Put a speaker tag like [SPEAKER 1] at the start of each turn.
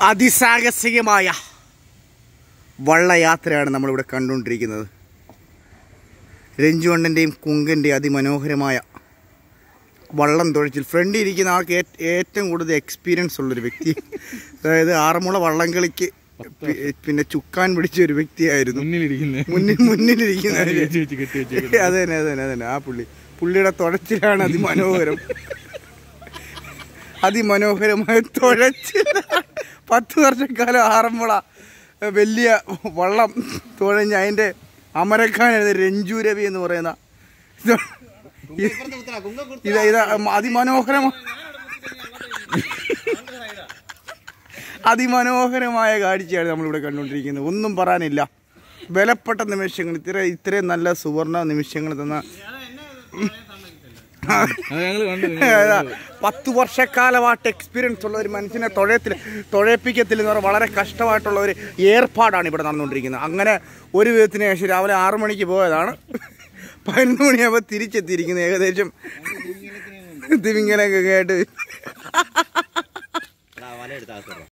[SPEAKER 1] അതിസാഹസികമായ വള്ളയാത്രയാണ് നമ്മളിവിടെ കണ്ടുകൊണ്ടിരിക്കുന്നത് രഞ്ജുവണ്ണൻ്റെയും കുങ്കൻ്റെയും അതിമനോഹരമായ വള്ളം തുഴച്ചിൽ ഫ്രണ്ടിൽ ഇരിക്കുന്ന ആൾക്ക് ഏ- ഏറ്റവും കൂടുതൽ എക്സ്പീരിയൻസ് ഉള്ളൊരു വ്യക്തി അതായത് ആറന്മുള വള്ളംകളിക്ക് പി- പിന്നെ ചുക്കാൻ പിടിച്ച ഒരു വ്യക്തിയായിരുന്നു
[SPEAKER 2] മുന്നിലിരിക്കുന്നത്
[SPEAKER 1] മുന്നിൽ മുന്നിലിരിക്കുന്ന ഒരു-
[SPEAKER 2] വെച്ച് വെച്ച് കെട്ടി വെച്ചേക്കുന്നത്.
[SPEAKER 1] അത് തന്നെ അത് തന്നെ അത് തന്നെ ആ പുള്ളി പുള്ളിയുടെ തുഴച്ചിലാണ് അതിമനോഹരം അതിമനോഹരമായ തുഴച്ചിൽ പത്ത് വർഷക്കാലം ആറന്മുള വലിയ വള്ളം തുഴഞ്ഞ് അതിൻ്റെ അമരക്കാനായിരുന്നു രഞ്ജു രവി എന്ന് പറയുന്ന ഇത് ഇത് അതിമനോഹരമായ അതിമനോഹരമായ കാഴ്ചയാണ് നമ്മളിവിടെ കണ്ടുകൊണ്ടിരിക്കുന്നത് ഒന്നും പറയാനില്ല വിലപ്പെട്ട നിമിഷങ്ങൾ ഇത്ര ഇത്രയും നല്ല സുവർണ നിമിഷങ്ങൾ തന്ന
[SPEAKER 2] അത് ഞങ്ങള് കണ്ടു
[SPEAKER 1] ഏതാ, പത്ത് വർഷക്കാലമായിട്ട് എക്സ്പീരിയൻസ് ഉള്ള ഒരു മനുഷ്യനെ തുഴയത്തിൽ തുഴയപ്പിക്കത്തിൽ എന്ന് പറഞ്ഞാൽ വളരെ കഷ്ടമായിട്ടുള്ള ഒരു ഏർപ്പാടാണ് ഇവിടെ നടന്നുകൊണ്ടിരിക്കുന്നത് അങ്ങനെ ഒരു വിധത്തിന് ശേഷം രാവിലെ ആറു മണിക്ക് പോയതാണ് പതിനൊന്ന് മണിയാകുമ്പോൾ തിരിച്ചെത്തിയിരിക്കുന്നത് ഏകദേശം തിമിങ്ങലൊക്കെ കേട്ട്